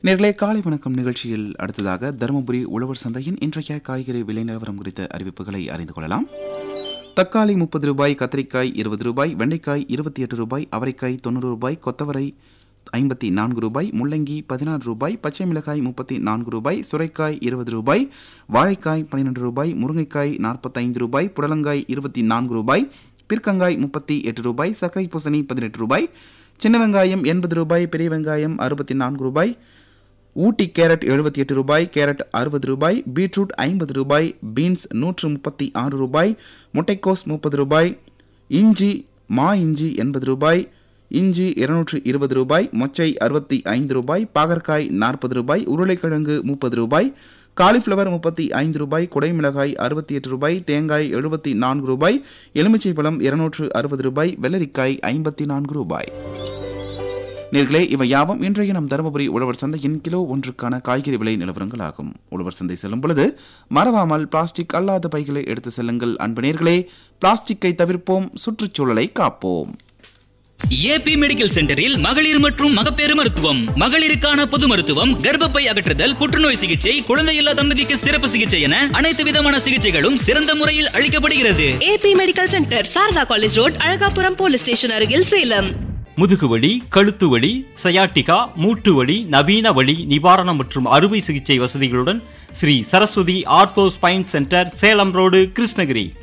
நேர்களே காலை வணக்கம் நிகழ்ச்சியில் அடுத்ததாக தருமபுரி உழவர் சந்தையின் இன்றைய காய்கறி விலை நிலவரம் குறித்த அறிவிப்புகளை அறிந்து கொள்ளலாம் தக்காளி முப்பது ரூபாய் கத்திரிக்காய் இருபது ரூபாய் வெண்டைக்காய் இருபத்தி எட்டு ரூபாய் அவரைக்காய் தொண்ணூறு ரூபாய் கொத்தவரை ஐம்பத்தி நான்கு ரூபாய் முள்ளங்கி பதினாறு ரூபாய் பச்சை மிளகாய் முப்பத்தி நான்கு ரூபாய் சுரைக்காய் இருபது ரூபாய் வாழைக்காய் பன்னிரெண்டு ரூபாய் முருங்கைக்காய் நாற்பத்தைந்து ரூபாய் புடலங்காய் இருபத்தி நான்கு ரூபாய் பிற்கங்காய் முப்பத்தி எட்டு ரூபாய் சர்க்கரை பூசணி பதினெட்டு ரூபாய் சின்ன வெங்காயம் எண்பது ரூபாய் பெரிய வெங்காயம் அறுபத்தி நான்கு ரூபாய் ஊட்டி கேரட் எழுபத்தி எட்டு ரூபாய் கேரட் அறுபது ரூபாய் பீட்ரூட் ஐம்பது ரூபாய் பீன்ஸ் நூற்று முப்பத்தி ஆறு ரூபாய் முட்டைக்கோஸ் முப்பது ரூபாய் இஞ்சி மா இஞ்சி எண்பது ரூபாய் இஞ்சி இருநூற்று இருபது ரூபாய் மொச்சை அறுபத்தி ஐந்து ரூபாய் பாகற்காய் நாற்பது ரூபாய் உருளைக்கிழங்கு முப்பது ரூபாய் காலிஃப்ளவர் முப்பத்தி ஐந்து ரூபாய் குடைமிளகாய் அறுபத்தி எட்டு ரூபாய் தேங்காய் எழுபத்தி நான்கு ரூபாய் எலுமிச்சை பழம் இருநூற்று அறுபது ரூபாய் வெள்ளரிக்காய் ஐம்பத்தி நான்கு ரூபாய் நேர்களே இவை யாவும் இன்றைய நம் தருமபுரி உழவர் சந்தையின் கிலோ ஒன்றுக்கான காய்கறி விலை நிலவரங்கள் ஆகும் உழவர் சந்தை செல்லும் பொழுது மறவாமல் பிளாஸ்டிக் அல்லாத பைகளை எடுத்து செல்லுங்கள் அன்பு நேர்களே பிளாஸ்டிக்கை தவிர்ப்போம் சுற்றுச்சூழலை காப்போம் ஏபி மெடிக்கல் சென்டரில் மகளிர் மற்றும் மகப்பேறு மருத்துவம் மகளிருக்கான பொது மருத்துவம் கர்ப்பப்பை அகற்றுதல் புற்றுநோய் சிகிச்சை குழந்தையில்லா தம்பதிக்கு சிறப்பு சிகிச்சை என அனைத்து விதமான சிகிச்சைகளும் சிறந்த முறையில் அளிக்கப்படுகிறது AB medical centre Sarada college road Alagapuram police station அருகில் சேலம் முதுகுவலி கழுத்து வலி சயாட்டிகா மூட்டு வலி நவீன வலி நிவாரணம் மற்றும் அறுவை சிகிச்சை வசதிகளுடன் Sri Saraswathi ortho spine centre Salem road Krishnagiri